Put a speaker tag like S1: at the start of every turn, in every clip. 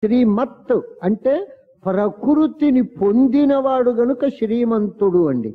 S1: శ్రీమత్ అంటే ప్రకృతిని పొందినవాడు గనుక శ్రీమంతుడు అండి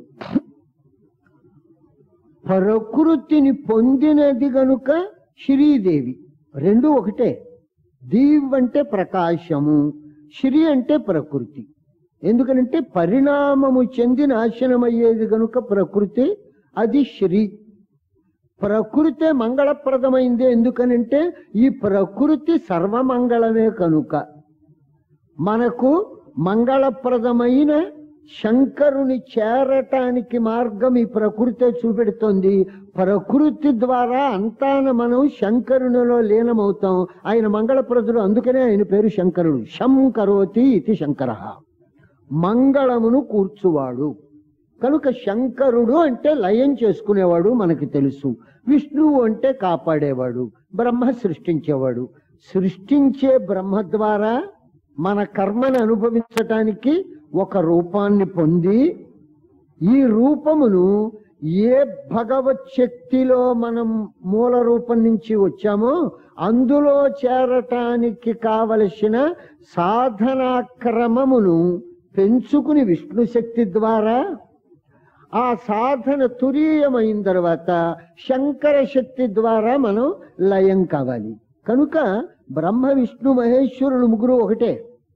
S1: ప్రకృతిని పొందినది గనుక శ్రీదేవి రెండు ఒకటే దీవ్ అంటే ప్రకాశము శ్రీ అంటే ప్రకృతి ఎందుకనంటే పరిణామము చెంది నాశనమయ్యేది గనుక ప్రకృతి అది శ్రీ ప్రకృతే మంగళప్రదమైంది ఎందుకనంటే ఈ ప్రకృతి సర్వమంగళమే కనుక మనకు మంగళప్రదమైన శంకరుని చేరటానికి మార్గం ఈ ప్రకృతే చూపెడుతోంది ప్రకృతి ద్వారా అంతాన మనం శంకరునిలో లీనమవుతాం ఆయన మంగళప్రదుడు అందుకనే ఆయన పేరు శంకరుడు శం కరోతి ఇది శంకర మంగళమును కూర్చువాడు కనుక శంకరుడు అంటే లయం చేసుకునేవాడు మనకి తెలుసు విష్ణువు అంటే కాపాడేవాడు బ్రహ్మ సృష్టించేవాడు సృష్టించే బ్రహ్మ ద్వారా మన కర్మను అనుభవించటానికి ఒక రూపాన్ని పొంది ఈ రూపమును ఏ భగవత్ శక్తిలో మనం మూల రూపం నుంచి వచ్చామో అందులో చేరటానికి కావలసిన సాధనా క్రమమును పెంచుకుని విష్ణు శక్తి ద్వారా ఆ సాధన తురీయమైన తర్వాత శంకర శక్తి ద్వారా మనం లయం కావాలి కనుక బ్రహ్మ విష్ణు మహేశ్వరులు ముగ్గురు ఒకటే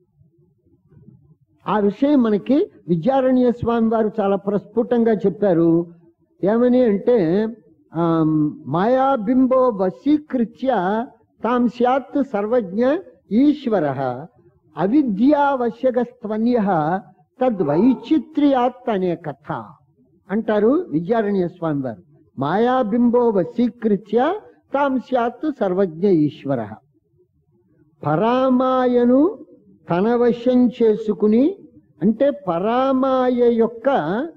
S1: ఆ విషయం మనకి విద్యారణ్య స్వామి వారు చాలా ప్రస్ఫుటంగా చెప్పారు ఏమని అంటే ఆమ్, మాయాబింబో వశీకృత్య తాం స్యాత్ సర్వజ్ఞ ఈశ్వర అవిద్యావశ్యకస్త్వన్య తద్వైచిత్ర్యాత్ అనే కథ అంటారు విద్యారణ్య స్వామి వారు మాయాబింబో వశీకృత్య తాం స్యాత్ సర్వజ్ఞ ఈశ్వర పరామాయను తన వశం చేసుకుని అంటే పరామాయ యొక్క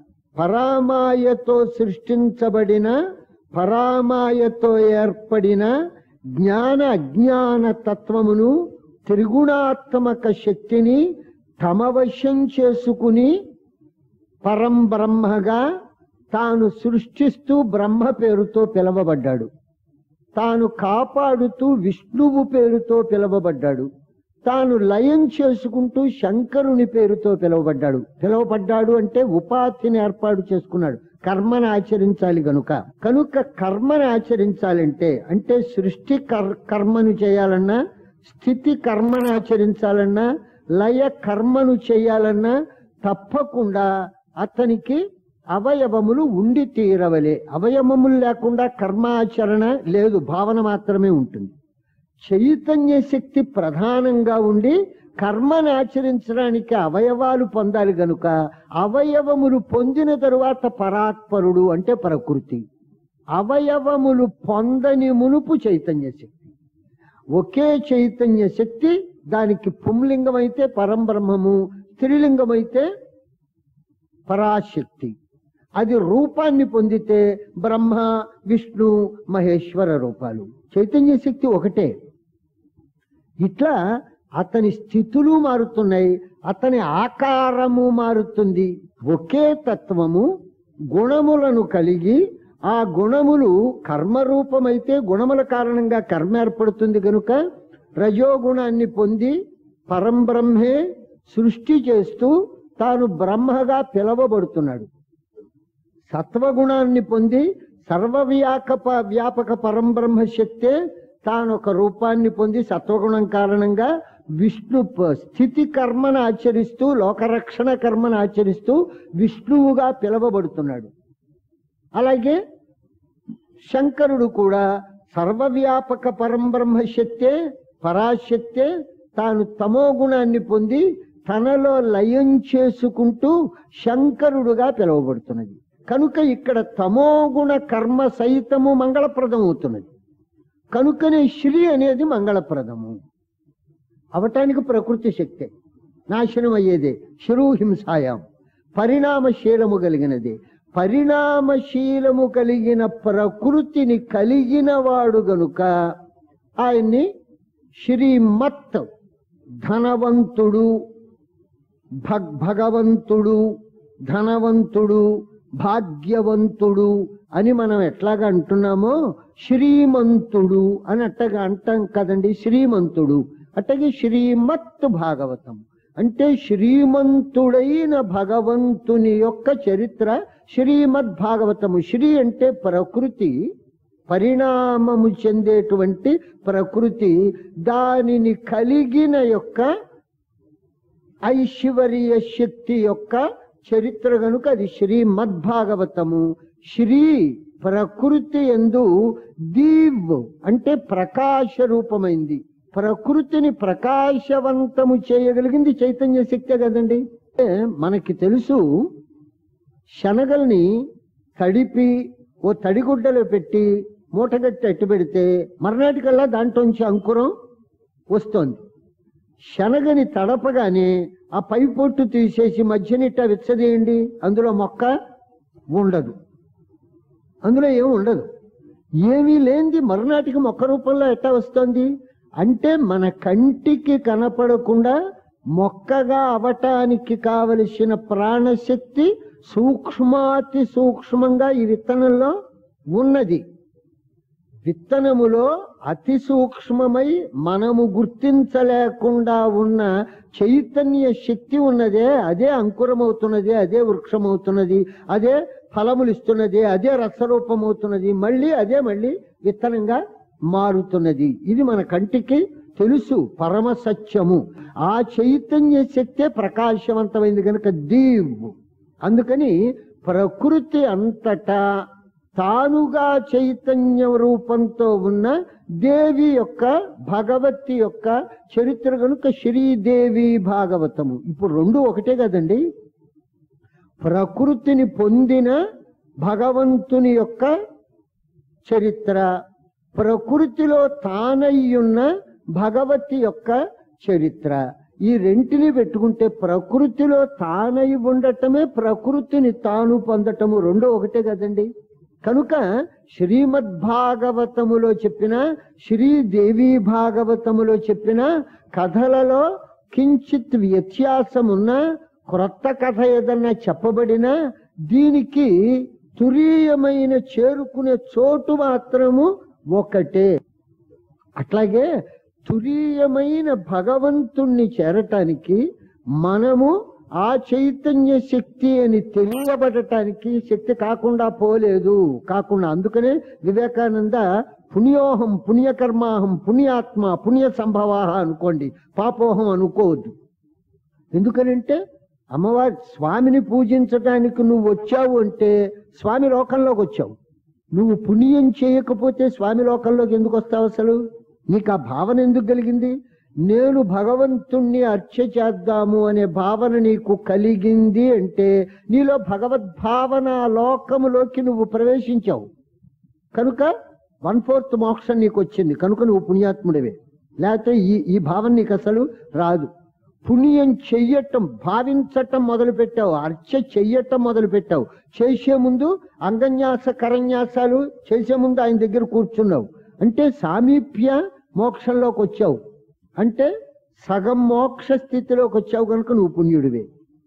S1: పరామాయతో సృష్టించబడిన పరామాయతో ఏర్పడిన జ్ఞాన అజ్ఞాన తత్వమును త్రిగుణాత్మక శక్తిని తమ వశం చేసుకుని పరం బ్రహ్మగా తాను సృష్టిస్తూ బ్రహ్మ పేరుతో పిలవబడ్డాడు తాను కాపాడుతూ విష్ణువు పేరుతో పిలువబడ్డాడు తాను లయం చేసుకుంటూ శంకరుని పేరుతో పిలువబడ్డాడు పిలువబడ్డాడు అంటే ఉపాధిని ఏర్పాటు చేసుకున్నాడు కర్మను ఆచరించాలి గనుక కనుక కర్మను ఆచరించాలంటే అంటే సృష్టి కర్ కర్మను చేయాలన్నా స్థితి కర్మను ఆచరించాలన్నా లయ కర్మను చేయాలన్నా తప్పకుండా అతనికి అవయవములు ఉండి తీరవలే అవయవములు లేకుండా కర్మాచరణ లేదు భావన మాత్రమే ఉంటుంది చైతన్య శక్తి ప్రధానంగా ఉండి కర్మను ఆచరించడానికి అవయవాలు పొందాలి గనుక అవయవములు పొందిన తరువాత పరాత్పరుడు అంటే ప్రకృతి అవయవములు పొందని మునుపు చైతన్య శక్తి ఒకే చైతన్య శక్తి దానికి పుంలింగం అయితే పరంబ్రహ్మము స్త్రీలింగం అయితే పరాశక్తి అది రూపాన్ని పొందితే బ్రహ్మ విష్ణు మహేశ్వర రూపాలు చైతన్య శక్తి ఒకటే ఇట్లా అతని స్థితులు మారుతున్నాయి అతని ఆకారము మారుతుంది ఒకే తత్వము గుణములను కలిగి ఆ గుణములు కర్మరూపమైతే గుణముల కారణంగా కర్మ ఏర్పడుతుంది కనుక రజోగుణాన్ని పొంది పరంబ్రహ్మే సృష్టి చేస్తూ తాను బ్రహ్మగా పిలవబడుతున్నాడు సత్వగుణాన్ని పొంది సర్వవ్యాపక వ్యాపక పరంబ్రహ్మ శక్తే తాను ఒక రూపాన్ని పొంది సత్వగుణం కారణంగా విష్ణు ప- స్థితి కర్మను ఆచరిస్తూ లోకరక్షణ కర్మను ఆచరిస్తూ విష్ణువుగా పిలవబడుతున్నాడు అలాగే శంకరుడు కూడా సర్వవ్యాపక పరంబ్రహ్మ శక్తే పరాశక్తే తాను తమో గుణాన్ని పొంది తనలో లయం చేసుకుంటూ శంకరుడుగా పిలువబడుతున్నది కనుక ఇక్కడ తమోగుణ కర్మ సహితము మంగళప్రదం అవుతున్నది కనుకనే శ్రీ అనేది మంగళప్రదము అవటానికి ప్రకృతి శక్తే నాశనం అయ్యేదే శిరు హింసాయం పరిణామశీలము కలిగినది పరిణామశీలము కలిగిన ప్రకృతిని కలిగిన వాడు గనుక ఆయన్ని శ్రీమత్ ధనవంతుడు భగ్ భగవంతుడు ధనవంతుడు భాగ్యవంతుడు అని మనం ఎట్లాగా అంటున్నామో శ్రీమంతుడు అని అట్టగా అంటాం కదండి శ్రీమంతుడు అట్టగే శ్రీమత్ భాగవతం అంటే శ్రీమంతుడైన భగవంతుని యొక్క చరిత్ర శ్రీమద్ భాగవతము శ్రీ అంటే ప్రకృతి పరిణామము చెందేటువంటి ప్రకృతి దానిని కలిగిన యొక్క ఐశ్వర్య శక్తి యొక్క చరిత్ర గనుక అది శ్రీమద్భాగవతము శ్రీ ప్రకృతి ఎందు దీవ్ అంటే ప్రకాశ రూపమైంది ప్రకృతిని ప్రకాశవంతము చేయగలిగింది చైతన్య శక్తే కదండి అంటే మనకి తెలుసు శనగల్ని తడిపి ఓ తడిగుడ్డలో పెట్టి మూటగట్టి అట్టు పెడితే మర్నాటికల్లా దాంట్లోంచి అంకురం వస్తోంది శనగని తడపగానే ఆ పై పొట్టు తీసేసి మధ్యనిట్ట విచ్చదేయండి అందులో మొక్క ఉండదు అందులో ఏమి ఉండదు ఏమీ లేనిది మరునాటికి మొక్క రూపంలో ఎట్టా వస్తోంది అంటే మన కంటికి కనపడకుండా మొక్కగా అవటానికి కావలసిన ప్రాణశక్తి సూక్ష్మాతి సూక్ష్మంగా ఈ విత్తనంలో ఉన్నది విత్తనములో అతి సూక్ష్మమై మనము గుర్తించలేకుండా ఉన్న చైతన్య శక్తి ఉన్నదే అదే అంకురమవుతున్నది అదే వృక్షమవుతున్నది అదే ఫలములు ఇస్తున్నది అదే రసరూపమవుతున్నది మళ్ళీ అదే మళ్ళీ విత్తనంగా మారుతున్నది ఇది మన కంటికి తెలుసు పరమ సత్యము ఆ చైతన్య శక్తే ప్రకాశవంతమైంది కనుక దీవ్ అందుకని ప్రకృతి అంతటా తానుగా చైతన్య రూపంతో ఉన్న దేవి యొక్క భగవతి యొక్క చరిత్ర కనుక శ్రీదేవి భాగవతము ఇప్పుడు రెండు ఒకటే కదండి ప్రకృతిని పొందిన భగవంతుని యొక్క చరిత్ర ప్రకృతిలో తానయ్యున్న భగవతి యొక్క చరిత్ర ఈ రెంటిని పెట్టుకుంటే ప్రకృతిలో తానై ఉండటమే ప్రకృతిని తాను పొందటము రెండో ఒకటే కదండి కనుక శ్రీమద్ భాగవతములో చెప్పిన శ్రీదేవి భాగవతములో చెప్పిన కథలలో కించిత్ వ్యత్యాసమున్న క్రొత్త కథ ఏదన్నా చెప్పబడినా దీనికి తురీయమైన చేరుకునే చోటు మాత్రము ఒకటే అట్లాగే తురీయమైన భగవంతుణ్ణి చేరటానికి మనము ఆ చైతన్య శక్తి అని తెలియబడటానికి శక్తి కాకుండా పోలేదు కాకుండా అందుకనే వివేకానంద పుణ్యోహం పుణ్యకర్మాహం పుణ్యాత్మ పుణ్య సంభవాహ అనుకోండి పాపోహం అనుకోవద్దు ఎందుకనంటే అమ్మవారి స్వామిని పూజించటానికి నువ్వు వచ్చావు అంటే స్వామి లోకంలోకి వచ్చావు నువ్వు పుణ్యం చేయకపోతే స్వామి లోకంలోకి ఎందుకు వస్తావు అసలు నీకు ఆ భావన ఎందుకు కలిగింది నేను భగవంతుణ్ణి అర్చ చేద్దాము అనే భావన నీకు కలిగింది అంటే నీలో భగవద్భావన లోకములోకి నువ్వు ప్రవేశించావు కనుక వన్ ఫోర్త్ మోక్షం నీకు వచ్చింది కనుక నువ్వు పుణ్యాత్ముడివే లేకపోతే ఈ ఈ భావన నీకు అసలు రాదు పుణ్యం చెయ్యటం భావించటం మొదలు పెట్టావు అర్చ చెయ్యటం మొదలు పెట్టావు చేసే ముందు అంగన్యాస కరన్యాసాలు చేసే ముందు ఆయన దగ్గర కూర్చున్నావు అంటే సామీప్య మోక్షంలోకి వచ్చావు అంటే సగం మోక్ష స్థితిలోకి వచ్చావు కనుక నువ్వు పుణ్యుడివే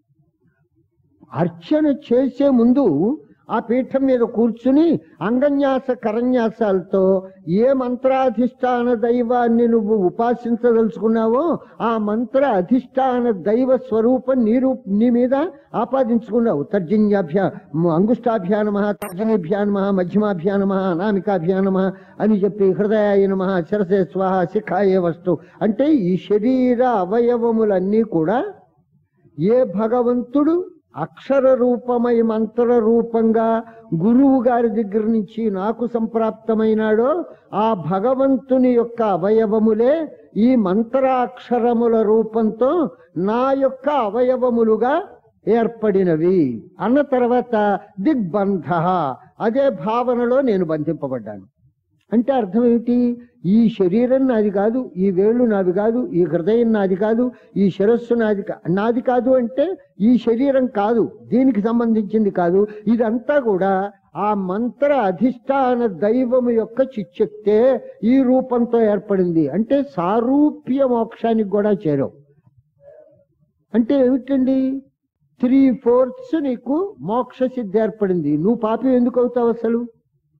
S1: అర్చన చేసే ముందు ఆ పీఠం మీద కూర్చుని అంగన్యాస కరన్యాసాలతో ఏ మంత్రాధిష్టాన దైవాన్ని నువ్వు ఉపాసించదలుచుకున్నావో ఆ మంత్ర అధిష్టాన దైవ స్వరూపం నీ రూప్ నీ మీద ఆపాదించుకున్నావు తర్జన్యాభ్యా అంగుష్టాభ్యా నమ తర్జనీభ్యా నమ మధ్యమాభ్యా నమ అనామికాభ్యా నమ అని చెప్పి హృదయాయ నమ శిరసే స్వాహ శిఖాయే వస్తు అంటే ఈ శరీర అవయవములన్నీ కూడా ఏ భగవంతుడు అక్షర రూపమై మంత్ర రూపంగా గురువు గారి దగ్గర నుంచి నాకు సంప్రాప్తమైనాడో ఆ భగవంతుని యొక్క అవయవములే ఈ మంత్రాక్షరముల రూపంతో నా యొక్క అవయవములుగా ఏర్పడినవి అన్న తర్వాత దిగ్బంధ అదే భావనలో నేను బంధింపబడ్డాను అంటే అర్థం ఏమిటి ఈ శరీరం నాది కాదు ఈ వేళ్ళు నాది కాదు ఈ హృదయం నాది కాదు ఈ శిరస్సు నాది కా- నాది కాదు అంటే ఈ శరీరం కాదు దీనికి సంబంధించింది కాదు ఇదంతా కూడా ఆ మంత్ర అధిష్టాన దైవము యొక్క చిచ్చక్తే ఈ రూపంతో ఏర్పడింది అంటే సారూప్య మోక్షానికి కూడా చేరావు అంటే ఏమిటండి త్రీ ఫోర్త్స్ నీకు మోక్ష సిద్ధి ఏర్పడింది నువ్వు పాపి ఎందుకు అవుతావు అసలు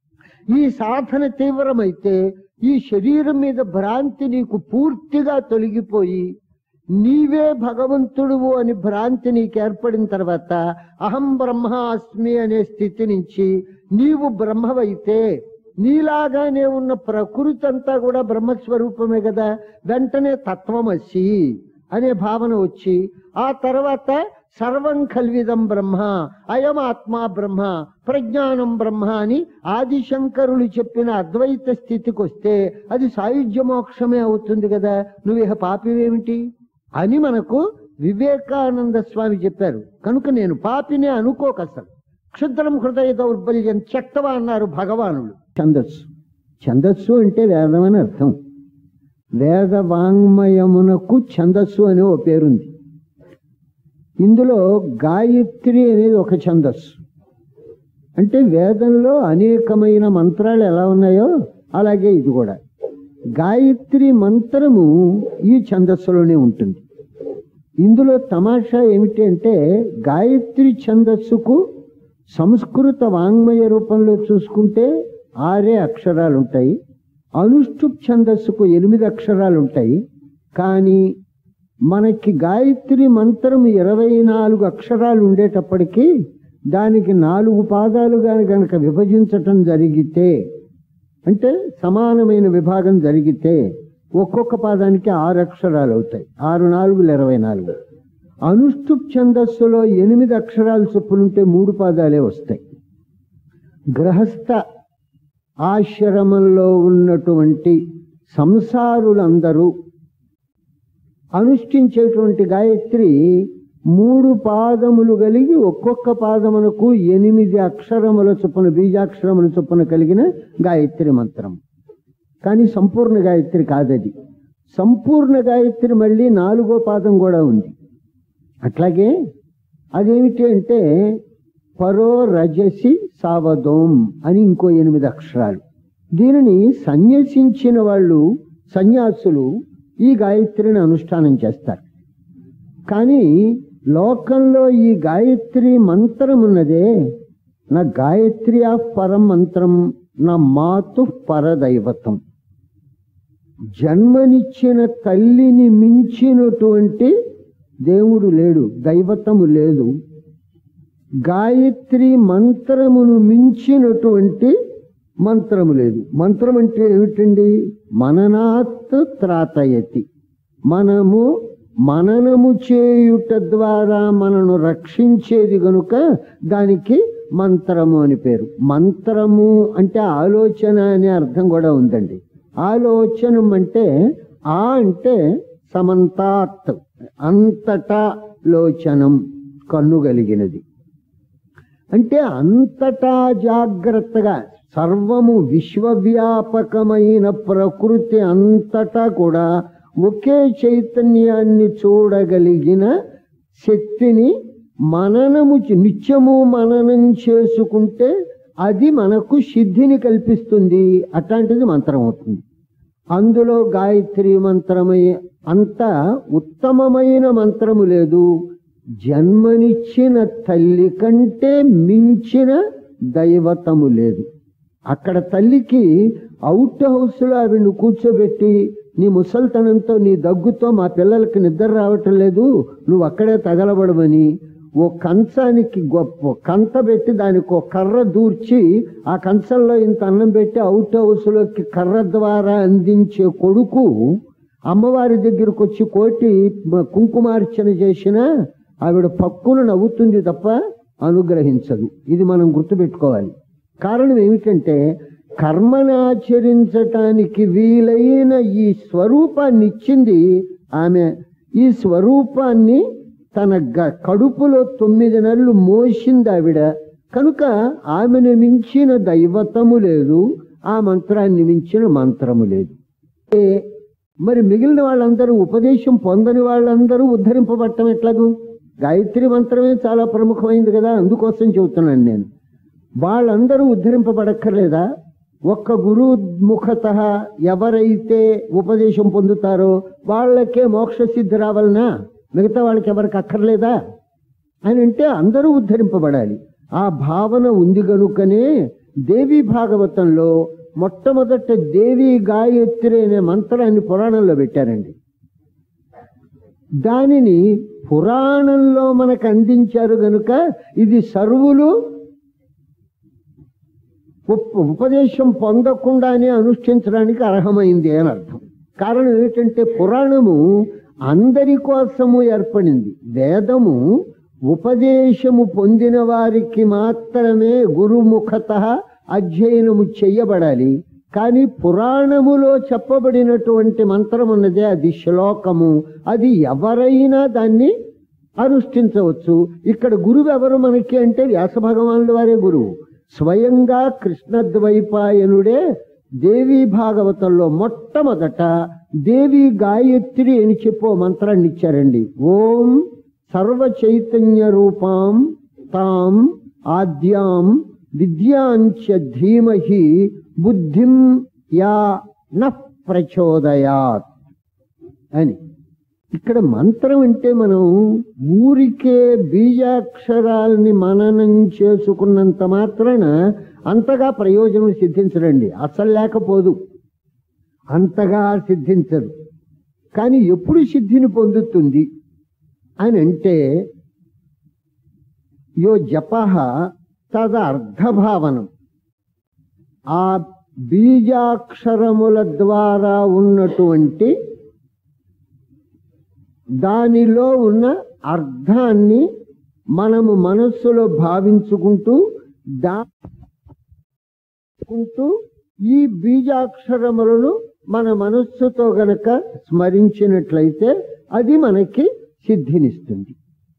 S1: ఈ సాధన తీవ్రమైతే ఈ శరీరం మీద భ్రాంతి నీకు పూర్తిగా తొలగిపోయి నీవే భగవంతుడువు అని భ్రాంతి నీకు ఏర్పడిన తర్వాత అహం బ్రహ్మాస్మి అనే స్థితి నుంచి నీవు బ్రహ్మవైతే నీలాగానే ఉన్న ప్రకృతి అంతా కూడా బ్రహ్మస్వరూపమే కదా వెంటనే తత్వమసి అనే భావన వచ్చి ఆ తర్వాత సర్వం కల్విదం బ్రహ్మ అయం ఆత్మా బ్రహ్మ ప్రజ్ఞానం బ్రహ్మ అని ఆదిశంకరులు చెప్పిన అద్వైత స్థితికి వస్తే అది సాయుధ్య మోక్షమే అవుతుంది కదా నువ్వు ఇహ పాపివేమిటి అని మనకు వివేకానంద స్వామి చెప్పారు కనుక నేను పాపినే అనుకోక అసలు క్షుద్రం హృదయ దౌర్బల్యం చెత్తవా అన్నారు భగవానుడు ఛందస్సు ఛందస్సు అంటే వేదం అని అర్థం వేద వాంగ్మయమునకు ఛందస్సు అనే ఓ పేరుంది ఇందులో గాయత్రి అనేది ఒక ఛందస్సు అంటే వేదంలో అనేకమైన మంత్రాలు ఎలా ఉన్నాయో అలాగే ఇది కూడా గాయత్రి మంత్రము ఈ ఛందస్సులోనే ఉంటుంది ఇందులో తమాషా ఏమిటి అంటే గాయత్రి ఛందస్సుకు సంస్కృత వాంగ్మయ రూపంలో చూసుకుంటే ఆరే అక్షరాలు ఉంటాయి అనుష్ఠుప్ ఛందస్సుకు ఎనిమిది అక్షరాలు ఉంటాయి కానీ మనకి గాయత్రి మంత్రం ఇరవై నాలుగు అక్షరాలు ఉండేటప్పటికీ దానికి నాలుగు పాదాలుగా గనక విభజించటం జరిగితే అంటే సమానమైన విభాగం జరిగితే ఒక్కొక్క పాదానికి ఆరు అక్షరాలు అవుతాయి ఆరు నాలుగులు ఇరవై నాలుగు అనుష్ఠుప్ ఛందస్సులో ఎనిమిది అక్షరాలు చొప్పునుంటే మూడు పాదాలే వస్తాయి గృహస్థ ఆశ్రమంలో ఉన్నటువంటి సంసారులందరూ అనుష్ఠించేటువంటి గాయత్రి మూడు పాదములు కలిగి ఒక్కొక్క పాదమునకు ఎనిమిది అక్షరముల చొప్పున బీజాక్షరముల చొప్పున కలిగిన గాయత్రి మంత్రం కానీ సంపూర్ణ గాయత్రి కాదది సంపూర్ణ గాయత్రి మళ్ళీ నాలుగో పాదం కూడా ఉంది అట్లాగే అదేమిటి అంటే పరో రజసి సావదోం అని ఇంకో ఎనిమిది అక్షరాలు దీనిని సన్యసించిన వాళ్ళు సన్యాసులు ఈ గాయత్రిని అనుష్ఠానం చేస్తారు కానీ లోకంలో ఈ గాయత్రి మంత్రం ఉన్నదే నా గాయత్రి ఆఫ్ పరం మంత్రం నా మాతు పరదైవతం జన్మనిచ్చిన తల్లిని మించినటువంటి దేవుడు లేడు దైవతము లేదు గాయత్రి మంత్రమును మించినటువంటి మంత్రము లేదు మంత్రం అంటే ఏమిటండి మననాత్ త్రాతయతి మనము మననము చేయుట ద్వారా మనను రక్షించేది గనుక దానికి మంత్రము అని పేరు మంత్రము అంటే ఆలోచన అనే అర్థం కూడా ఉందండి ఆలోచనం అంటే ఆ అంటే సమంతాత్ అంతటా లోచనం కన్ను కలిగినది అంటే అంతటా జాగ్రత్తగా సర్వము విశ్వవ్యాపకమైన ప్రకృతి అంతటా కూడా ఒకే చైతన్యాన్ని చూడగలిగిన శక్తిని మననము చే- నిత్యము మననం చేసుకుంటే అది మనకు సిద్ధిని కల్పిస్తుంది అట్లాంటిది మంత్రం అవుతుంది అందులో గాయత్రి మంత్రమై అంత ఉత్తమమైన మంత్రము లేదు జన్మనిచ్చిన తల్లి కంటే మించిన దైవతము లేదు అక్కడ తల్లికి అవుట్ హౌస్లో ఆవిడ్ని కూర్చోబెట్టి నీ ముసల్తనంతో నీ దగ్గుతో మా పిల్లలకి నిద్ర రావటం లేదు నువ్వు అక్కడే తగలబడమని ఓ కంచానికి గొప్ప కంత పెట్టి దానికి ఒక కర్ర దూర్చి ఆ కంచంలో ఇంత అన్నం పెట్టి అవుట్ హౌస్లోకి కర్ర ద్వారా అందించే కొడుకు అమ్మవారి దగ్గరకు వచ్చి కోటి మ- కుంకుమార్చన చేసినా ఆవిడ పక్కున నవ్వుతుంది తప్ప అనుగ్రహించదు ఇది మనం గుర్తుపెట్టుకోవాలి కారణం ఏమిటంటే కర్మనాచరించటానికి వీలైన ఈ స్వరూపాన్ని ఇచ్చింది ఆమె ఈ స్వరూపాన్ని తన గ- కడుపులో తొమ్మిది నెలలు మోసింది ఆవిడ కనుక ఆమెను మించిన దైవతము లేదు ఆ మంత్రాన్ని మించిన మంత్రము లేదు ఏ, మరి మిగిలిన వాళ్ళందరూ ఉపదేశం పొందని వాళ్ళందరూ ఉద్ధరింపబట్టం ఎట్లాగూ గాయత్రి మంత్రమే చాలా ప్రముఖమైంది కదా అందుకోసం చెబుతున్నాను నేను వాళ్ళందరూ ఉద్ధరింపబడక్కర్లేదా ఒక్క గురుముఖత ఎవరైతే ఉపదేశం పొందుతారో వాళ్ళకే మోక్ష సిద్ధి రావాలనా మిగతా వాళ్ళకి ఎవరికి అక్కర్లేదా అని అంటే అందరూ ఉద్ధరింపబడాలి ఆ భావన ఉంది గనుకనే దేవి భాగవతంలో మొట్టమొదట దేవి గాయత్రి అనే మంత్రాన్ని పురాణంలో పెట్టారండి దానిని పురాణంలో మనకు అందించారు గనుక ఇది సర్వులు ఉప్- ఉపదేశం పొందకుండానే అనుష్ఠించడానికి అర్హమైంది అని అర్థం కారణం ఏంటంటే పురాణము అందరి కోసము ఏర్పడింది వేదము ఉపదేశము పొందిన వారికి మాత్రమే గురుముఖత అధ్యయనము చెయ్యబడాలి కానీ పురాణములో చెప్పబడినటువంటి మంత్రం ఉన్నదే అది శ్లోకము అది ఎవరైనా దాన్ని అనుష్ఠించవచ్చు ఇక్కడ గురువు ఎవరు మనకి అంటే వ్యాస భగవానుల వారే గురువు స్వయంగా కృష్ణద్వైపాయనుడే దేవి భాగవతంలో మొట్టమొదట దేవి గాయత్రి అని చెప్పో మంత్రాన్ని ఇచ్చారండి ఓం సర్వ చైతన్య రూపాం తాం ఆద్యాం విద్యాంచ ధీమహి బుద్ధిం యా న ప్రచోదయాత్ అని ఇక్కడ మంత్రం అంటే మనం ఊరికే బీజాక్షరాల్ని మననం చేసుకున్నంత మాత్రాన అంతగా ప్రయోజనం సిద్ధించడండి అసలు లేకపోదు అంతగా సిద్ధించదు కానీ ఎప్పుడు సిద్ధిని పొందుతుంది అని అంటే యో జప తద అర్థభావనం ఆ బీజాక్షరముల ద్వారా ఉన్నటువంటి దానిలో ఉన్న అర్థాన్ని మనము మనస్సులో భావించుకుంటూ దా కుంటూ ఈ బీజాక్షరములను మన మనస్సుతో గనక స్మరించినట్లయితే అది మనకి సిద్ధినిస్తుంది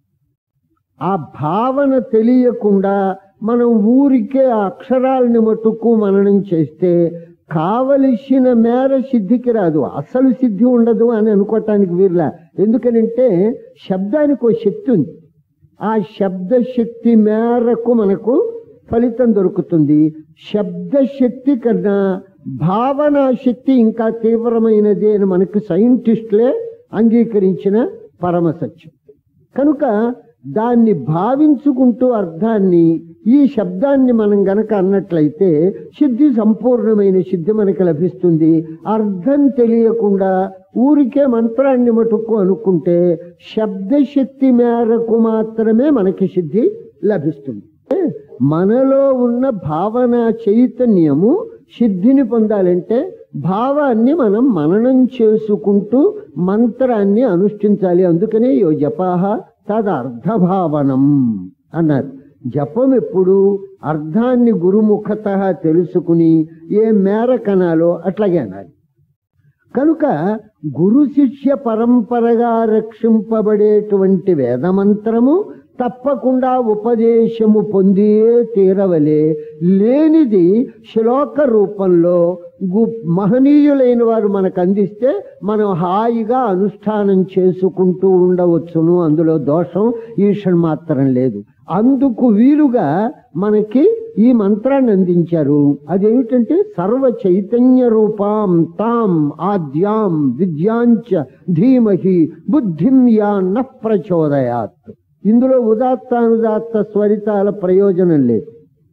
S1: ఆ భావన తెలియకుండా మనం ఊరికే ఆ అక్షరాలని మటుకు మననం చేస్తే కావలసిన మేర సిద్ధికి రాదు అసలు సిద్ధి ఉండదు అని అనుకోవటానికి వీర్లా ఎందుకనంటే శబ్దానికి ఒక శక్తి ఉంది ఆ శబ్ద శక్తి మేరకు మనకు ఫలితం దొరుకుతుంది శబ్ద శక్తి కన్నా భావనా శక్తి ఇంకా తీవ్రమైనది అని మనకు సైంటిస్టులే అంగీకరించిన పరమ సత్యం కనుక దాన్ని భావించుకుంటూ అర్థాన్ని ఈ శబ్దాన్ని మనం గనక అన్నట్లయితే సిద్ధి సంపూర్ణమైన సిద్ధి మనకి లభిస్తుంది అర్థం తెలియకుండా ఊరికే మంత్రాన్ని మటుకు అనుకుంటే శబ్దశక్తి మేరకు మాత్రమే మనకి సిద్ధి లభిస్తుంది మనలో ఉన్న భావన చైతన్యము సిద్ధిని పొందాలంటే భావాన్ని మనం మననం చేసుకుంటూ మంత్రాన్ని అనుష్ఠించాలి అందుకనే యో జపాహ తదర్థభావనం అన్నారు జపం ఎప్పుడు అర్థాన్ని గురుముఖత తెలుసుకుని ఏ మేర కనాలో అట్లాగే అనాలి కనుక గురు శిష్య పరంపరగా రక్షింపబడేటువంటి వేదమంత్రము తప్పకుండా ఉపదేశము పొందియే తీరవలే లేనిది శ్లోక రూపంలో గు మహనీయులైన వారు మనకు అందిస్తే మనం హాయిగా అనుష్ఠానం చేసుకుంటూ ఉండవచ్చును అందులో దోషం ఈషన్ మాత్రం లేదు అందుకు వీలుగా మనకి ఈ మంత్రాన్ని అందించారు అదేమిటంటే సర్వ చైతన్య రూపాం తాం ఆద్యాం విద్యాంచ ధీమహి బుద్ధిం యా న ప్రచోదయాత్ ఇందులో ఉదాత్తానుదాత్త స్వరితాల ప్రయోజనం లేదు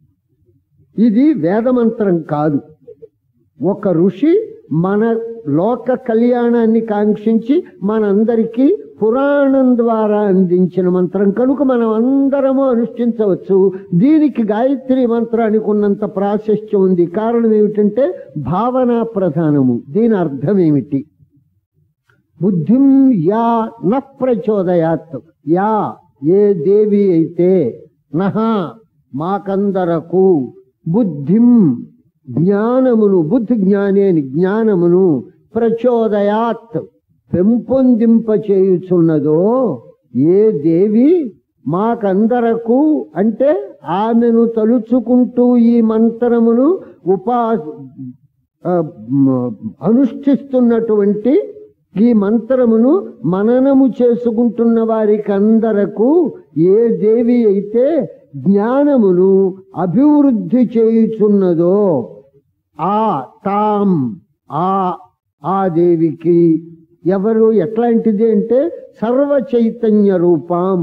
S1: ఇది వేదమంత్రం కాదు ఒక ఋషి మన లోక కళ్యాణాన్ని కాంక్షించి మనందరికీ పురాణం ద్వారా అందించిన మంత్రం కనుక మనం అందరము అనుష్ఠించవచ్చు దీనికి గాయత్రి మంత్రానికి ఉన్నంత ప్రాశస్త్యం ఉంది కారణం ఏమిటంటే భావనా ప్రధానము దీని అర్థం ఏమిటి బుద్ధిం యా న ప్రచోదయాత్ యా ఏ దేవి అయితే నహ మాకందరకు బుద్ధిం జ్ఞానమును బుద్ధి జ్ఞాని అని జ్ఞానమును ప్రచోదయాత్ పెంపొందింపచేయుచున్నదో ఏ దేవి మాకందరకు అంటే ఆమెను తలుచుకుంటూ ఈ మంత్రమును ఉపా ఆ, మ- అనుష్ఠిస్తున్నటువంటి ఈ మంత్రమును మననము చేసుకుంటున్న వారికి అందరకు ఏ దేవి అయితే జ్ఞానమును అభివృద్ధి చేయుచున్నదో ఆ తాం ఆ ఆ దేవికి ఎవరు ఎట్లాంటిది అంటే సర్వ చైతన్య రూపం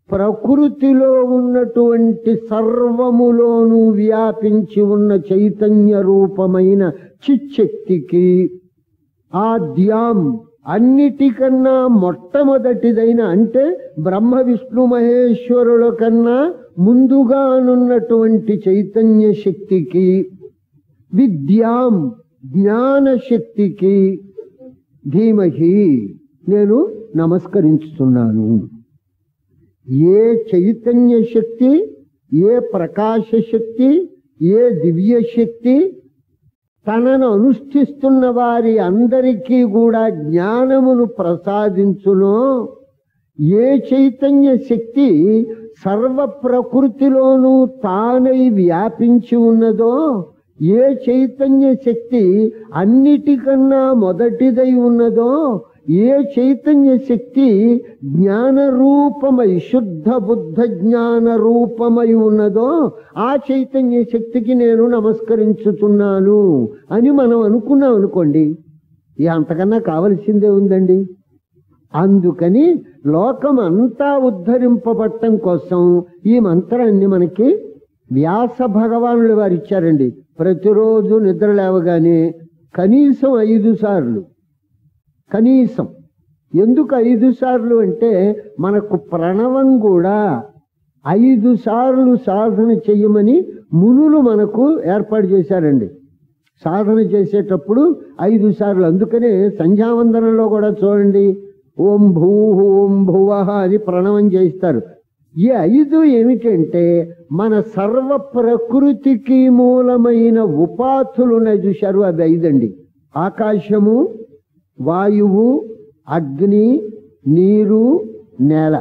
S1: ప్రకృతిలో ఉన్నటువంటి సర్వములోనూ వ్యాపించి ఉన్న చైతన్య రూపమైన చిచ్చక్తికి ఆద్యాం అన్నిటికన్నా మొట్టమొదటిదైన అంటే బ్రహ్మ విష్ణు మహేశ్వరుల కన్నా ముందుగానున్నటువంటి చైతన్య శక్తికి విద్యాం జ్ఞాన శక్తికి ధీమహి నేను నమస్కరించుతున్నాను ఏ చైతన్య శక్తి ఏ ప్రకాశ శక్తి ఏ దివ్య శక్తి తనను అనుష్ఠిస్తున్న వారి అందరికీ కూడా జ్ఞానమును ప్రసాదించునో ఏ చైతన్య శక్తి సర్వ ప్రకృతిలోనూ తానై వ్యాపించి ఉన్నదో ఏ చైతన్య శక్తి అన్నిటికన్నా మొదటిదై ఉన్నదో ఏ చైతన్య శక్తి జ్ఞాన రూపమై శుద్ధ బుద్ధ జ్ఞాన రూపమై ఉన్నదో ఆ చైతన్య శక్తికి నేను నమస్కరించుతున్నాను అని మనం అనుకున్నాం అనుకోండి ఇక అంతకన్నా కావలసిందే ఉందండి అందుకని లోకం అంతా ఉద్ధరింపబట్టం కోసం ఈ మంత్రాన్ని మనకి వ్యాస భగవానులు వారు ఇచ్చారండి ప్రతిరోజు నిద్ర లేవగానే కనీసం ఐదు సార్లు కనీసం ఎందుకు ఐదు సార్లు అంటే మనకు ప్రణవం కూడా ఐదు సార్లు సాధన చెయ్యమని మునులు మనకు ఏర్పాటు చేశారండి సాధన చేసేటప్పుడు ఐదు సార్లు అందుకనే సంధ్యావందనంలో కూడా చూడండి ఓం భూ ఓం భువ అని ప్రణవం చేస్తారు ఈ ఐదు ఏమిటంటే మన సర్వ ప్రకృతికి మూలమైన ఉపాధులు ఉన్నాయి చూశారు అవి ఐదండి ఆకాశము వాయువు అగ్ని నీరు నేల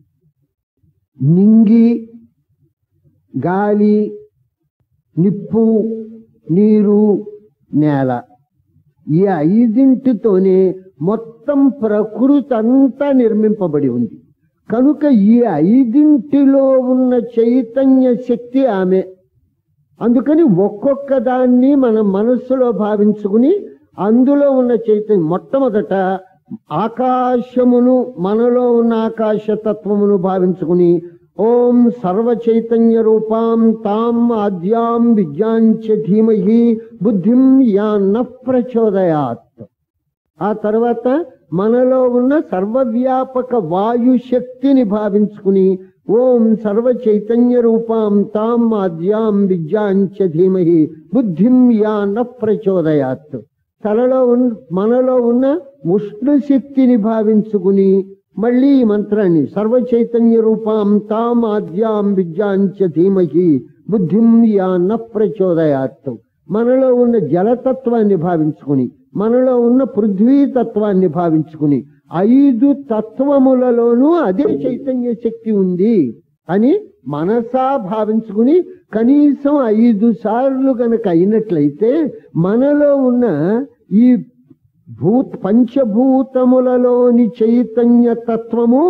S1: నింగి గాలి నిప్పు నీరు నేల ఈ ఐదింటితోనే మొత్తం ప్రకృతి అంతా నిర్మింపబడి ఉంది కనుక ఈ ఐదింటిలో ఉన్న చైతన్య శక్తి ఆమె అందుకని ఒక్కొక్క దాన్ని మన మనస్సులో భావించుకుని అందులో ఉన్న చైతన్యం మొట్టమొదట ఆకాశమును మనలో ఉన్న ఆకాశ తత్వమును భావించుకుని ఓం సర్వ చైతన్య రూపాం తాం ఆద్యాం విద్యాంచ ధీమహి బుద్ధిం యాన్న ప్రచోదయాత్ ఆ తర్వాత మనలో ఉన్న సర్వవ్యాపక వాయు శక్తిని భావించుకుని ఓం సర్వ చైతన్య రూపాం తాం ఆద్యాం విద్యాంచ ధీమహి బుద్ధిం యాన్న ప్రచోదయాత్ తలలో ఉన్న మనలో ఉన్న ఉష్ణ శక్తిని భావించుకుని మళ్ళీ ఈ మంత్రాన్ని సర్వ చైతన్య రూపాం తాం ఆద్యాం విద్యాంచ ధీమహి బుద్ధిం యాన్న ప్రచోదయాత్ మనలో ఉన్న జలతత్వాన్ని భావించుకుని మనలో ఉన్న పృథ్వీ తత్వాన్ని భావించుకుని ఐదు తత్వములలోనూ అదే చైతన్య శక్తి ఉంది అని మనసా భావించుకుని కనీసం ఐదు సార్లు గనక అయినట్లయితే మనలో ఉన్న ఈ భూత్ పంచభూతములలోని చైతన్య తత్వము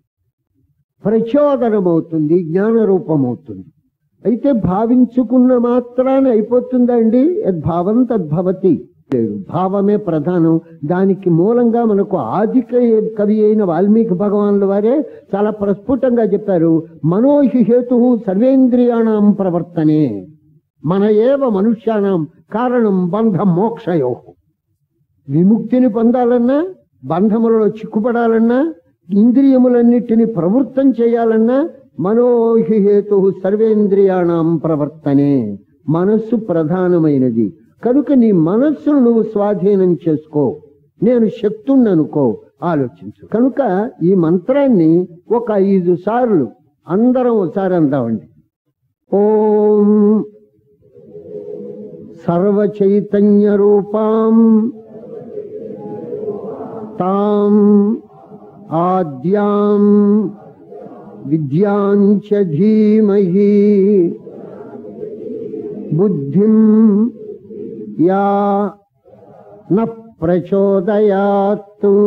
S1: ప్రచోదనమవుతుంది జ్ఞాన రూపమవుతుంది అయితే భావించుకున్న మాత్రాన అయిపోతుందా అండి యద్భావం తద్భవతి లేదు భావమే ప్రధానం దానికి మూలంగా మనకు ఆది కవి అయిన వాల్మీకి భగవానుల వారే చాలా ప్రస్ఫుటంగా చెప్పారు మనోహి హేతు సర్వేంద్రియాణం ప్రవర్తనే మన ఏవ మనుష్యానం కారణం బంధం మోక్షయో విముక్తిని పొందాలన్నా బంధములలో చిక్కుపడాలన్నా ఇంద్రియములన్నిటిని ప్రవృత్తం చేయాలన్నా మనోహి హేతు సర్వేంద్రియాణం ప్రవర్తనే మనస్సు ప్రధానమైనది కనుక నీ మనస్సును నువ్వు స్వాధీనం చేసుకో నేను శక్తుణ్ణి అనుకో ఆలోచించు కనుక ఈ మంత్రాన్ని ఒక ఐదు సార్లు అందరం ఒకసారి అందామండి ఓం సర్వ చైతన్య రూపాం తాం ఆద్యాం విద్యాంచ ధీమహి బుద్ధిం యా న ప్రచోదయాత్తు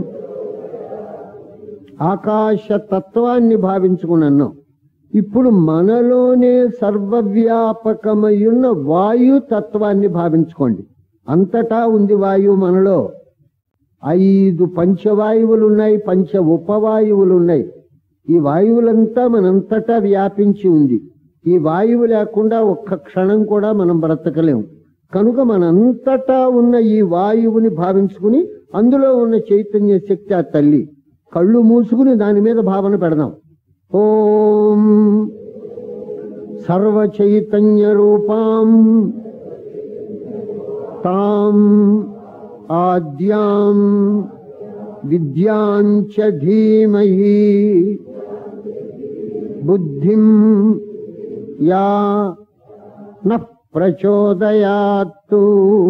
S1: ఆకాశ తత్వాన్ని భావించుకున్నాను ఇప్పుడు మనలోనే సర్వవ్యాపకమయ్యున్న వాయు తత్వాన్ని భావించుకోండి అంతటా ఉంది వాయువు మనలో ఐదు పంచవాయువులు ఉన్నాయి పంచ ఉపవాయువులు ఉన్నాయి ఈ వాయువులంతా మనంతటా వ్యాపించి ఉంది ఈ వాయువు లేకుండా ఒక్క క్షణం కూడా మనం బ్రతకలేము కనుక మనంతటా ఉన్న ఈ వాయువుని భావించుకుని అందులో ఉన్న చైతన్య శక్తి ఆ తల్లి కళ్ళు మూసుకుని దాని మీద భావన పెడదాం ఓం సర్వ చైతన్య రూపాం తాం ఆద్యాం విద్యాంచ ధీమహి బుద్ధిం యా న ప్రచోదయాత్తు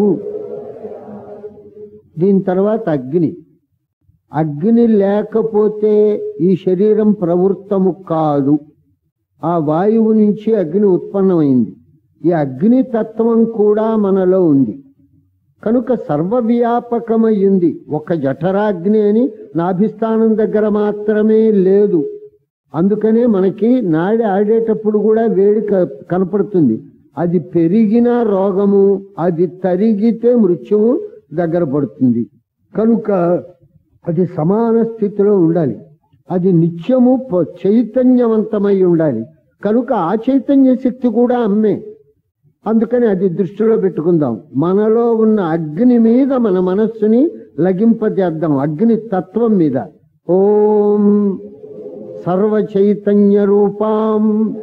S1: దీని తర్వాత అగ్ని అగ్ని లేకపోతే ఈ శరీరం ప్రవృత్తము కాదు ఆ వాయువు నుంచి అగ్ని ఉత్పన్నమైంది ఈ అగ్ని తత్వం కూడా మనలో ఉంది కనుక సర్వవ్యాపకమయ్యింది ఒక జఠరాగ్ని అని నాభిస్థానం దగ్గర మాత్రమే లేదు అందుకనే మనకి నాడి ఆడేటప్పుడు కూడా వేడి క- కనపడుతుంది అది పెరిగిన రోగము అది తరిగితే మృత్యువు దగ్గర పడుతుంది కనుక అది సమాన స్థితిలో ఉండాలి అది నిత్యము ప- చైతన్యవంతమై ఉండాలి కనుక ఆ చైతన్య శక్తి కూడా అమ్మే అందుకని అది దృష్టిలో పెట్టుకుందాం మనలో ఉన్న అగ్ని మీద మన మనస్సుని లగింపజేద్దాం అగ్ని తత్వం మీద ఓం సర్వ చైతన్య రూపాం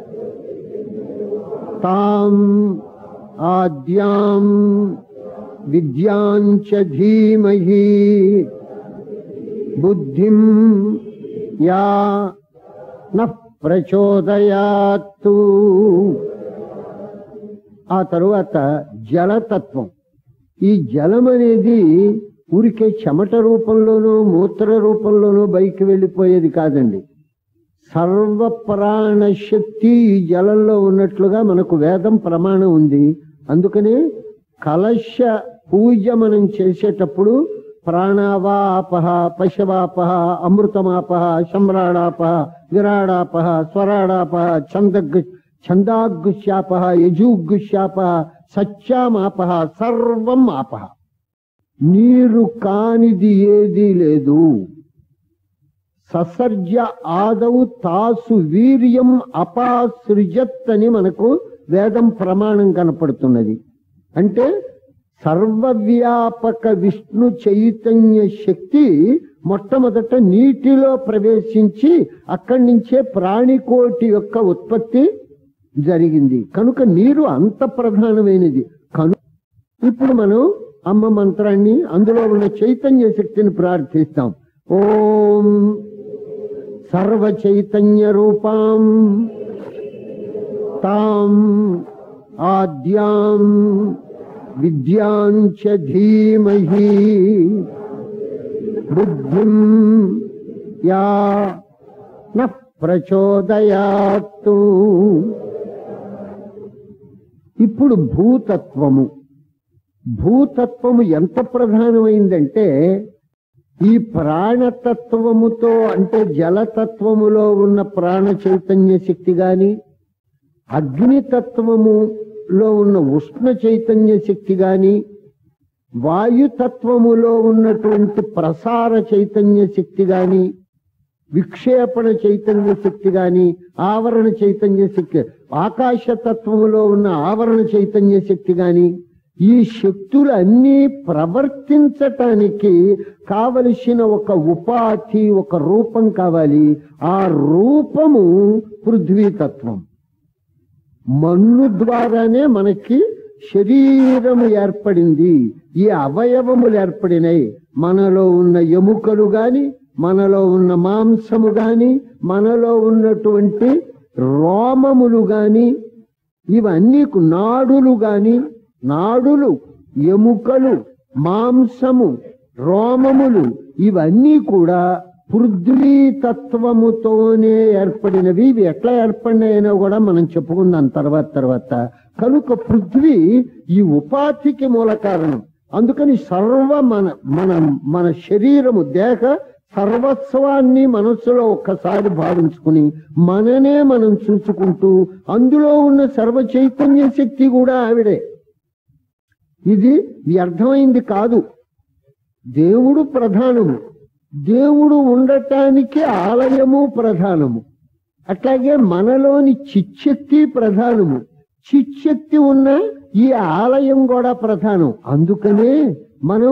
S1: తాం ఆద్యాం విద్యాంచ ధీమహి బుద్ధిం యా న ప్రచోదయాత్తు ఆ తరువాత జలతత్వం ఈ జలం అనేది ఊరికే చెమట రూపంలోనూ మూత్ర రూపంలోనూ బయకి వెళ్ళిపోయేది కాదండి సర్వ ప్రాణ శక్తి ఈ జలంలో ఉన్నట్లుగా మనకు వేదం ప్రమాణం ఉంది అందుకనే కలశ పూజ మనం చేసేటప్పుడు ప్రాణావాపహ పశవాపహ అమృతమాపహ శమ్రాడాపహ విరాడాపహ స్వరాడాపహ ఛందగ్ ఛందాగ్గుశ్యాపహ యజుగ్గుశ్యాపహ సత్యామాపహ సర్వం ఆపహ నీరు కానిది ఏదీ లేదు ససర్జ ఆదౌ తాసు వీర్యం అపాసృజత్ అని మనకు వేదం ప్రమాణం కనపడుతున్నది అంటే సర్వవ్యాపక విష్ణు చైతన్య శక్తి మొట్టమొదట నీటిలో ప్రవేశించి అక్కడి నుంచే ప్రాణికోటి యొక్క ఉత్పత్తి జరిగింది కనుక నీరు అంత ప్రధానమైనది కను ఇప్పుడు మనం అమ్మ మంత్రాన్ని అందులో ఉన్న చైతన్య శక్తిని ప్రార్థిస్తాం ఓం సర్వ చైతన్య రూపాం తాం ఆద్యాం విద్యాంచ ధీమహి బుద్ధిం యా న ప్రచోదయాత్తు ఇప్పుడు భూతత్వము భూతత్వము ఎంత ప్రధానమైందంటే ఈ ప్రాణతత్వముతో అంటే జలతత్వములో ఉన్న ప్రాణ చైతన్య శక్తి గాని అగ్నితత్వములో ఉన్న ఉష్ణ చైతన్య శక్తి గాని వాయుతత్వములో ఉన్నటువంటి ప్రసార చైతన్య శక్తి గాని విక్షేపణ చైతన్య శక్తి గాని ఆవరణ చైతన్య శక్తి ఆకాశ తత్వములో ఉన్న ఆవరణ చైతన్య శక్తి గాని ఈ శక్తులన్నీ ప్రవర్తించటానికి కావలసిన ఒక ఉపాధి ఒక రూపం కావాలి ఆ రూపము పృథ్వీతత్వం మన్ను ద్వారానే మనకి శరీరము ఏర్పడింది ఈ అవయవములు ఏర్పడినాయి మనలో ఉన్న ఎముకలు గాని మనలో ఉన్న మాంసము గాని మనలో ఉన్నటువంటి రోమములు గాని ఇవన్నీ కు- నాడులు గాని నాడులు ఎముకలు మాంసము రోమములు ఇవన్నీ కూడా పృథ్వీ తత్వముతోనే ఏర్పడినవి ఇవి ఎట్లా ఏర్పడినాయనో కూడా మనం చెప్పుకుందాం తర్వాత తర్వాత కనుక పృథ్వీ ఈ ఉపాధికి మూల కారణం అందుకని సర్వ మన మన మన శరీరము దేహ సర్వస్వాన్ని మనస్సులో ఒక్కసారి భావించుకుని మననే మనం చూసుకుంటూ అందులో ఉన్న సర్వ చైతన్య శక్తి కూడా ఆవిడే ఇది వ్యర్థమైంది కాదు దేవుడు ప్రధానము దేవుడు ఉండటానికి ఆలయము ప్రధానము అట్లాగే మనలోని చిచ్చక్తి ప్రధానము చిచ్చక్తి ఉన్న ఈ ఆలయం కూడా ప్రధానం అందుకనే మనం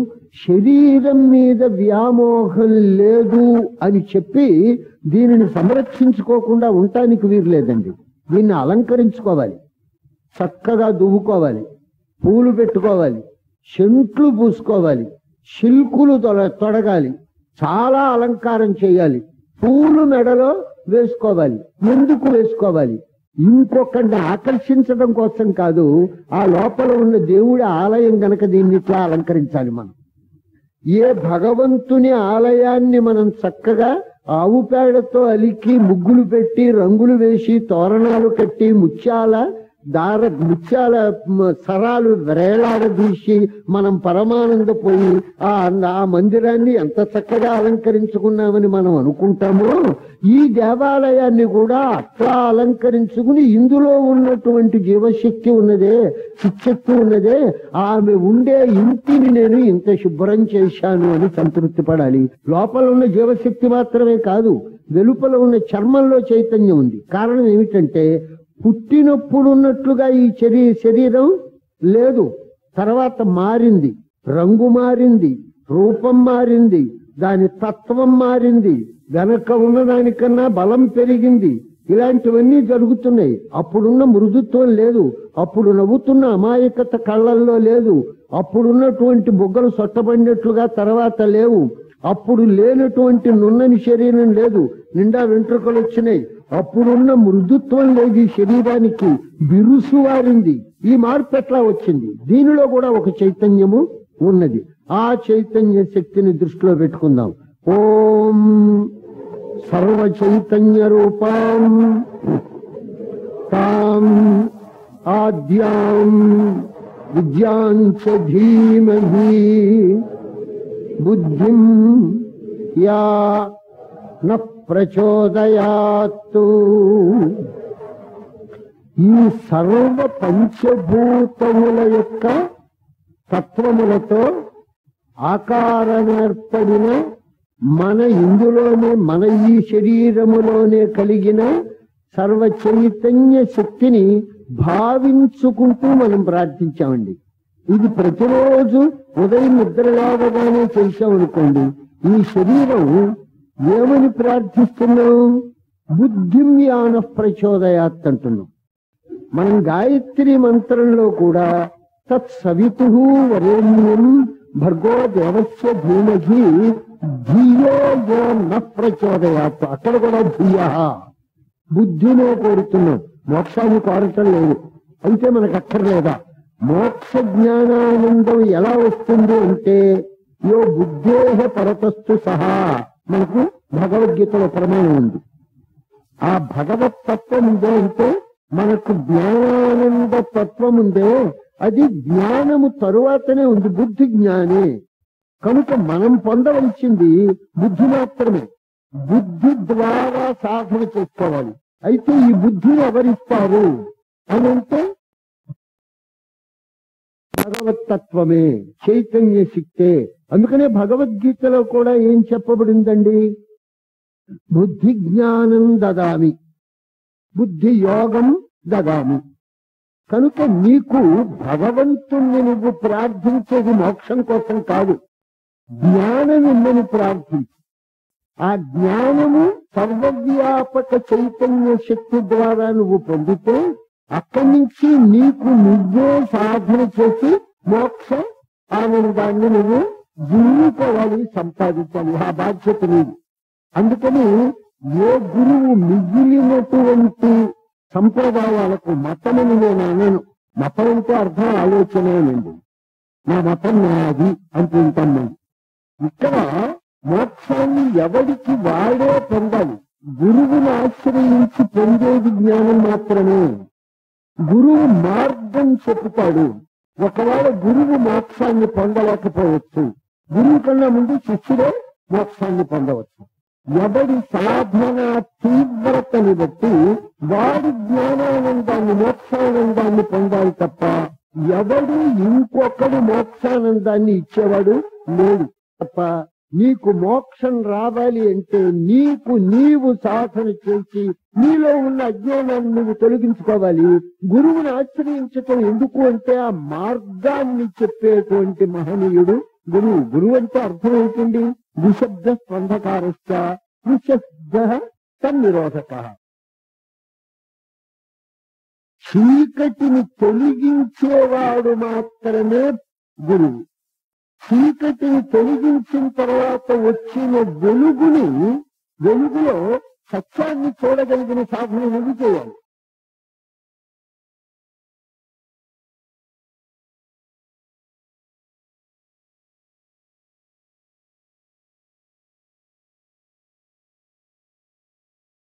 S1: శరీరం మీద వ్యామోహం లేదు అని చెప్పి దీనిని సంరక్షించుకోకుండా ఉండటానికి వీలు లేదండి దీన్ని అలంకరించుకోవాలి చక్కగా దువ్వుకోవాలి పూలు పెట్టుకోవాలి చెంట్లు పూసుకోవాలి శిల్కులు తొడ తొడగాలి చాలా అలంకారం చేయాలి పూలు మెడలో వేసుకోవాలి ఎందుకు వేసుకోవాలి ఇంకొకరిని ఆకర్షించడం కోసం కాదు ఆ లోపల ఉన్న దేవుడి ఆలయం గనక దీన్ని ఇట్లా అలంకరించాలి మనం ఏ భగవంతుని ఆలయాన్ని మనం చక్కగా ఆవు పేడతో అలికి ముగ్గులు పెట్టి రంగులు వేసి తోరణాలు కట్టి ముత్యాల దార ముత్యాల మ, సరాలు వేలాడదీసి మనం పరమానందపోయి ఆ ఆ మందిరాన్ని ఎంత చక్కగా అలంకరించుకున్నామని మనం అనుకుంటామో ఈ దేవాలయాన్ని కూడా అట్లా అలంకరించుకుని ఇందులో ఉన్నటువంటి జీవశక్తి ఉన్నదే చిచ్చక్తి ఉన్నదే ఆమె ఉండే ఇంటిని నేను ఇంత శుభ్రం చేశాను అని సంతృప్తి పడాలి లోపల ఉన్న జీవశక్తి మాత్రమే కాదు వెలుపల ఉన్న చర్మంలో చైతన్యం ఉంది కారణం ఏమిటంటే పుట్టినప్పుడు ఉన్నట్లుగా ఈ శరీ శరీరం లేదు తర్వాత మారింది రంగు మారింది రూపం మారింది దాని తత్వం మారింది వెనక ఉన్న దానికన్నా బలం పెరిగింది ఇలాంటివన్నీ జరుగుతున్నాయి అప్పుడున్న మృదుత్వం లేదు అప్పుడు నవ్వుతున్న అమాయకత కళ్ళల్లో లేదు అప్పుడున్నటువంటి బుగ్గలు సొట్టబడినట్లుగా తర్వాత లేవు అప్పుడు లేనటువంటి నున్నని శరీరం లేదు నిండా వెంట్రుకలు వచ్చినాయి అప్పుడున్న మృదుత్వం లేదు ఈ శరీరానికి బిరుసు వారింది ఈ మార్పు ఎట్లా వచ్చింది దీనిలో కూడా ఒక చైతన్యము ఉన్నది ఆ చైతన్య శక్తిని దృష్టిలో పెట్టుకుందాం ఓం సర్వ చైతన్య రూపాం తాం ఆద్యాం విద్యాంచ ధీమహి బుద్ధిం యా న ప్రచోదయాత్తు ఈ సర్వ పంచభూతముల యొక్క తత్వములతో ఆకారమేర్పడిన మన ఇందులోనే మన ఈ శరీరములోనే కలిగిన సర్వ చైతన్య శక్తిని భావించుకుంటూ మనం ప్రార్థించామండి ఇది ప్రతిరోజు ఉదయం నిద్ర లేవగానే చేశామనుకోండి ఈ శరీరం ఏమని ప్రార్థిస్తున్నాం బుద్ధిం యాన ప్రచోదయాత్ అంటున్నాం మనం గాయత్రి మంత్రంలో కూడా తత్ సవితు వరేణ్యం భర్గో దేవస్య ధీమహి ధియో యో న ప్రచోదయాత్ అక్కడ కూడా ధియ బుద్ధినే కోరుతున్నాం మోక్షాన్ని కోరటం లేదు అయితే మనకు అక్కర్లేదా మోక్ష జ్ఞానానందం ఎలా వస్తుంది అంటే యో బుద్ధేహ పరతస్తు సహా మనకు భగవద్గీతలో ప్రమాణం ఉంది ఆ భగవత్ తత్వం ఉందే అంటే మనకు జ్ఞానానంద తత్వం ఉందే అది జ్ఞానము తరువాతనే ఉంది బుద్ధి జ్ఞానే కనుక మనం పొందవలసింది బుద్ధి మాత్రమే బుద్ధి ద్వారా సాధన చేసుకోవాలి అయితే ఈ బుద్ధిని ఎవరిస్తారు అని అంటే భగవతత్వమే చైతన్య శక్తే అందుకనే భగవద్గీతలో కూడా ఏం చెప్పబడిందండి బుద్ధి జ్ఞానం దదామి బుద్ధి యోగం దదామి కనుక నీకు భగవంతుణ్ణి నువ్వు ప్రార్థించేది మోక్షం కోసం కాదు జ్ఞానం ఇమ్మని ప్రార్థించు ఆ జ్ఞానము సర్వవ్యాపక చైతన్య శక్తి ద్వారా నువ్వు పొందితే అక్కడి నుంచి నీకు నువ్వే సాధన చేసి మోక్ష ఆనందాన్ని నువ్వు జీవించుకోవాలి సంపాదించాలి ఆ బాధ్యత నీది అందుకని ఏ గురువు మిగిలినటువంటి సంప్రదాయాలకు మతమని నేను అనను మతం అంటే అర్థం ఆలోచనేనండి నా మతం నాది అంటుంటాం మేము ఇక్కడ మోక్షాన్ని ఎవరికి వాడే పొందాలి గురువుని ఆశ్రయించి పొందేది జ్ఞానం మాత్రమే గురువు మార్గం చెప్తాడు ఒకవేళ గురువు మోక్షాన్ని పొందలేకపోవచ్చు గురువు కన్నా ముందు శిష్యుడే మోక్షాన్ని పొందవచ్చు ఎవడి సాధన తీవ్రతని బట్టి వాడి జ్ఞానానందాన్ని మోక్షానందాన్ని పొందాలి తప్ప ఎవడు ఇంకొకడు మోక్షానందాన్ని ఇచ్చేవాడు లేడు తప్ప నీకు మోక్షం రావాలి అంటే నీకు నీవు సాధన చేసి నీలో ఉన్న అజ్ఞానాన్ని నువ్వు తొలగించుకోవాలి గురువుని ఆశ్రయించటం ఎందుకు అంటే ఆ మార్గాన్ని చెప్పేటువంటి మహనీయుడు గురువు గురువు అంటే అర్థం ఏంటండి నిశ్శబ్ద స్పందకారస్థ నిశ్శబ్ద తన్నిరోధక చీకటిని తొలగించేవాడు మాత్రమే గురువు చీకటిని తొలగించిన తర్వాత వచ్చిన వెలుగుని వెలుగులో సత్యాన్ని చూడగలిగిన సాధన నువ్వు చేయాలి